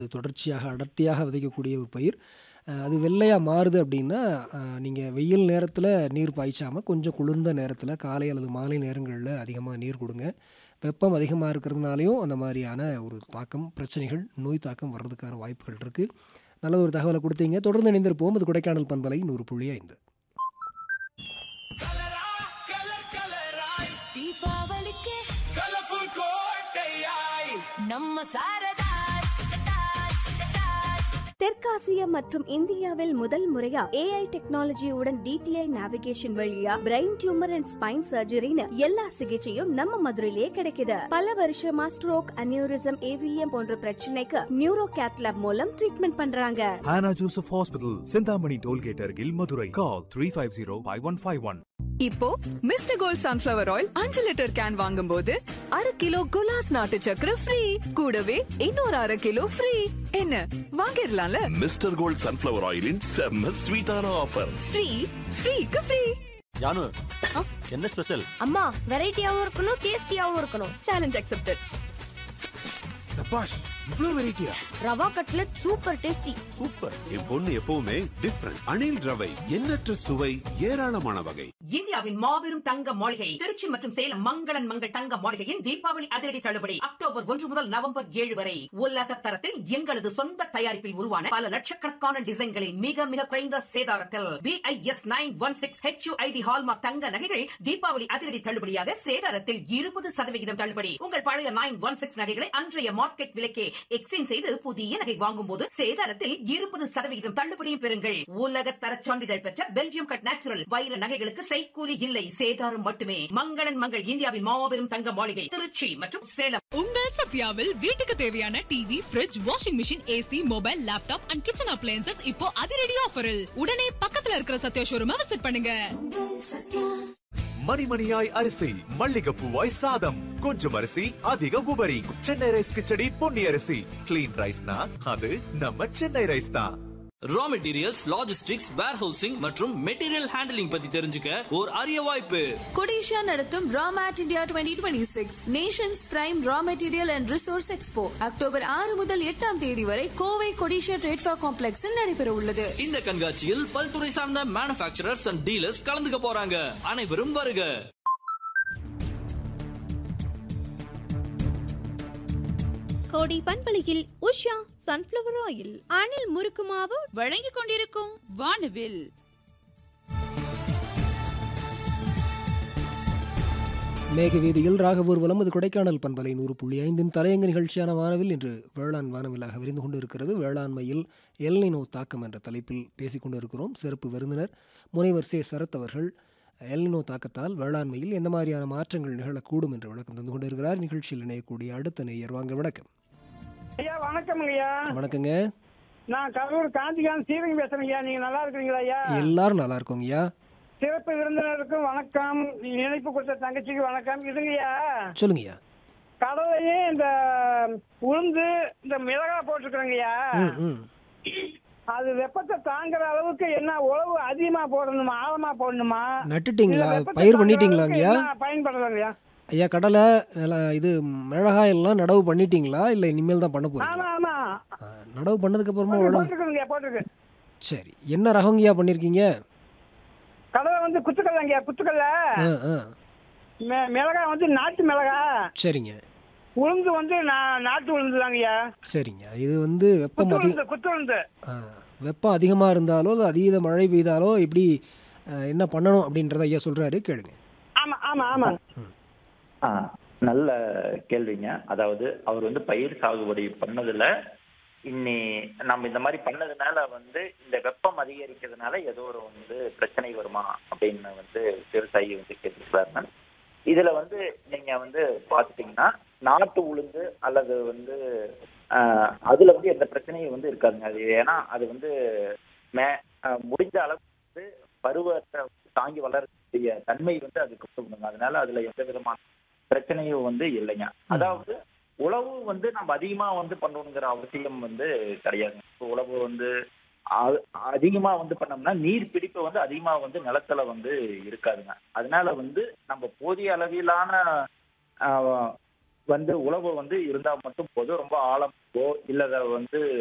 அது தொடர்ச்சியாக அடர்த்தியாக விதைக்கக்கூடிய ஒரு பயிர். அ அது வெள்ளையா மாறுது அப்படின்னா, அ நீங்க வெயில் நேரத்தில நீர் பாய்ச்சாம, கொஞ்சம் குளிர்ந்த நேரத்தில காலை அல்லது மாலை நேரங்கள்ல அதிகமா நீர் குடுங்க. வெப்பம் அதிகமா இருக்கிறதுனாலயும் அந்த மாரியான ஒரு தாக்கம், பிரச்சனைகள், நோய் தாக்கம் வர்றதுக்கான வாய்ப்புகள் இருக்கு. நல்ல ஒரு தகவல குடுத்தீங்க. தொடர்ந்து இணைந்திருப்போம். இது கொடைக்கானல் பண்பலை 100.5. கலரா கலர் கலராய் தீபாவளிக்கு கலர்ஃபுல் கோட்டையாய் நம்ம சாரதாஸ் தாஸ், தாஸ். தெற்காசியா மற்றும் இந்தியாவில் முதல் முறையா ஏஐ டெக்னாலஜியுடன் டிடிஐ நேவிகேஷன் வழியா பிரெயின் டியூமர் அண்ட் ஸ்பைன் சர்ஜரின்னு எல்லா சிகிச்சையும் நம்ம மதுரையிலே கிடைக்குது பல வருஷமா ஸ்ட்ரோக் அனியூரிசம் ஏவிஎம் போன்ற பிரச்சனைக்கு நியூரோ கேத்லாப் மூலம் ட்ரீட்மெண்ட் பண்றாங்க Hannah Joseph Hospital, Sindhamani Tollgate Argil, Madurai. Call 350-5151. இப்போ மிஸ்டர் கோல்ட் சன்ஃபிளவர் ஆயில் அஞ்சு லிட்டர் கேன் வாங்கும்போது அரை கிலோ குலாஸ் நாட்டு சக்கரை ஃப்ரீ கூடவே இன்னொரு அரை கிலோ ஃப்ரீ என்ன வாங்கிடலாம்ல மிஸ்டர் கோல்ட் சன்ஃபிளவர் ஆயிலின் செம்ம ஸ்வீட்டான ஆஃபர் ஃப்ரீ ஃப்ரீக்கு ஃப்ரீ ஜானு என்ன ஸ்பெஷல் அம்மா வெரைட்டியாவும் இருக்கணும் டேஸ்டியாவும் இருக்கணும் சேலஞ்ச் அக்செப்டட் சபாஷ் இவ்ளோ வெரைட்டியா rava cutlet super tasty super என் பொண்ணு எப்பவுமே டிஃப்ரெண்ட் அணில் ரவை எண்ணற்ற சுவை ஏராளமான வகை இந்தியாவின் மாபெரும் தங்க மாளிகை திருச்சி மற்றும் சேலம் மங்களன் மங்கள் தங்க மாளிகையின் தீபாவளி அதிரடி தள்ளுபடி அக்டோபர் ஒன்று முதல் நவம்பர் ஏழு வரை உலக தரத்தில் எங்களது சொந்த தயாரிப்பில் உருவான பல லட்சக்கணக்கான டிசைன்களில் மிக மிக குறைந்த சேதாரத்தில் BIS nine one six HUID hallmark தங்க நகைகள் தீபாவளி அதிரடி தள்ளுபடியாக சேதாரத்தில் இருபது சதவிகிதம் தள்ளுபடி உங்கள் பழைய நைன் ஒன் சிக்ஸ் நகைகளை அன்றைய மார்க்கெட் விலைக்கே எக்ஸ்சேஞ்ச் செய்து புதிய நகை வாங்கும் போது சேதாரத்தில் இருபது சதவிகிதம் தள்ளுபடியும் பெறுங்கள் உலக தர சான்றிதழ் பெற்ற பெல்ஜியம் கட் நேச்சுரல் வைர நகைகளுக்கு செய்கூலி இல்லை சேதாரம் மட்டுமே மங்களன் மங்கள் இந்தியாவின் மாபெரும் தங்க மாளிகை திருச்சி மற்றும் சேலம் உங்கள் சத்யாவில் வீட்டுக்கு தேவையான TV fridge washing machine AC mobile laptop and kitchen appliances இப்போ அதிரடி ஆஃபரில் உடனே பக்கத்துல இருக்கிற சத்யா ஷோரூமை விசிட் பண்ணுங்க மணிமணியாய் அரிசி மல்லிகைப்பூவாய் சாதம் கொஞ்சம் அரிசி அதிக உபரி சென்னை ரைஸ் கிச்சடி பொன்னி அரிசி கிளீன் ரைஸ்னா அது நம்ம சென்னை ரைஸ் தான் ரா மெட்டீரியல்ஸ் லாஜிஸ்டிக்ஸ் வேர்ஹவுசிங் மற்றும் மெட்டீரியல் ஹேண்டலிங் பத்தி தெரிஞ்சுக்க ஒரு அரிய வாய்ப்பு கொடிஷா நடத்தும் RAMET India twenty twenty six nation's prime raw material and resource expo October ஆறு முதல் எட்டாம் தேதி வரை கோவை கொடிஷா ட்ரேட்ஃபா காம்ப்ளெக்ஸில் நடைபெற உள்ளது இந்த கண்காட்சியில் பல்துறை சார்ந்த மேனுஃபேக்சரர்ஸ் அண்ட் டீலர்ஸ் கலந்துக்க போறாங்க அனைவரும் வருக கோடி பண்பலையில் உஷா சன்ஃபிளவர் ஆயில் அணில் முறுக்கு மாவு வழங்கிக் கொண்டிருக்கும் வானவில் மேக வீதியில் ராகவூர்வலம் அது கொடைக்கானல் பண்பலை 100.5 தலையங்க நிகழ்ச்சியான வானவில் இன்று வேளாண் வானவிலாக விரிந்து கொண்டு இருக்கிறது வேளாண்மையில் எல்னினோ தாக்கம் என்ற தலைப்பில் பேசிக் கொண்டிருக்கிறோம் சிறப்பு விருந்தினர் முனைவர் சே சரத் அவர்கள் எல்னினோ தாக்கத்தால் வேளாண்மையில் எந்த மாதிரியான மாற்றங்கள் நிகழக்கூடும் என்று விளக்கம் தந்து கொண்டிருக்கிறார் நிகழ்ச்சியில் இணையக்கூடிய அடுத்த நேயர் வாங்க வணக்கம் ஐயா வணக்கம் ஐயா வணக்கங்க நான் கரூர் காந்திகாந்த் சீரங்க பேசுறேன் ஐயா நீங்க நல்லா இருக்கிறீங்களா ஐயா எல்லாரும் நல்லா இருக்கோங்கய்யா சிறப்பு விருந்தினருக்கும் வணக்கம் இணைப்பு கொடுத்த தங்கச்சிக்கு வணக்கம் இதுங்கய்யா சொல்லுங்கய்யா கடலையே இந்த உளுந்து இந்த மிளகா போட்டிருக்கிறேங்கய்யா ம் ம் அது வெப்பத்தை தாங்குற அளவுக்கு என்ன உழவு அதிகமா போடணுமா ஆழமா போடணுமா நட்டுட்டீங்களா இல்ல வெப்பத்தை பயிர் தாங்குற பண்ணிட்டீங்களாங்கய்யா அளவுக்கு என்ன பயன்படுறதுங்கய்யா ஐயா கடலை நில இது மிளகாய் எல்லாம் நடவு பண்ணிட்டீங்களா இல்லை இனிமேல் தான் பண்ண ஆமா போறீங்களா ஆமா ஆ, நடவு பண்ணதுக்கு அப்புறமா உழவு போட்டிருக்குங்கய்யா போட்டிருக்கு சரி என்ன ரகங்கய்யா பண்ணிருக்கீங்க கடலை வந்து குத்துக்கல்லங்கய்யா குத்துக்கல்ல ஆ ஆ மி- மிளகா வந்து நாட்டு மிளகா சரிங்க உளுந்து வந்து நா- நாட்டு உளுந்து தாங்கய்யா சரிங்க இது வந்து வெப்பம் அதிக குத்துழுந்து குத்துழுந்து ஆ, வெப்பம் அதிகமாக இருந்தாலோ இல்லை அதீத மழை பெய்தாலோ எப்படி ஆ, என்ன பண்ணணும் அப்படின்றத ஐயா சொல்கிறாரு கேளுங்க ஆமா ஆமா ஆமா ஆ, நல்ல கேள்விங்க அதாவது அவர் வந்து பயிர் சாகுபடி பண்ணதுல இன்னி நம்ம இந்த மாதிரி பண்ணதுனால வந்து இந்த வெப்பம் அதிகரிக்கிறதுனால ஏதோ ஒரு வந்து பிரச்சனை வருமா அப்படின்னு வந்து விவசாயி வந்து கேட்டுக்கிறாருங்க இதுல வந்து நீங்க வந்து பாத்துட்டீங்கன்னா நாட்டு உளுந்து அல்லது வந்து ஆஹ், அதுல வந்து எந்த பிரச்சனையும் வந்து இருக்காதுங்க அது ஏன்னா அது வந்து மே ஆஹ், முடிஞ்ச அளவு வந்து பருவத்தை தாங்கி வளரக்கூடிய தன்மை வந்து அதுக்கு கொடுக்கணுங்க அதனால அதுல எந்த விதமான பிரச்சனையும் வந்து இல்லைங்க அதாவது உழவு வந்து நம்ம அதிகமா வந்து பண்ணணுங்கிற அவசியம் வந்து கிடையாதுங்க இப்போ உழவு வந்து அ- அதிகமா வந்து பண்ணோம்னா நீர் பிடிப்பு வந்து அதிகமா வந்து நிலத்துல வந்து இருக்காதுங்க அதனால வந்து நம்ம போதிய அளவிலான ஆஹ், வந்து உழவு வந்து இருந்தா மட்டும் போதும் ரொம்ப ஆழம் இருக்கோ இல்ல அத வந்து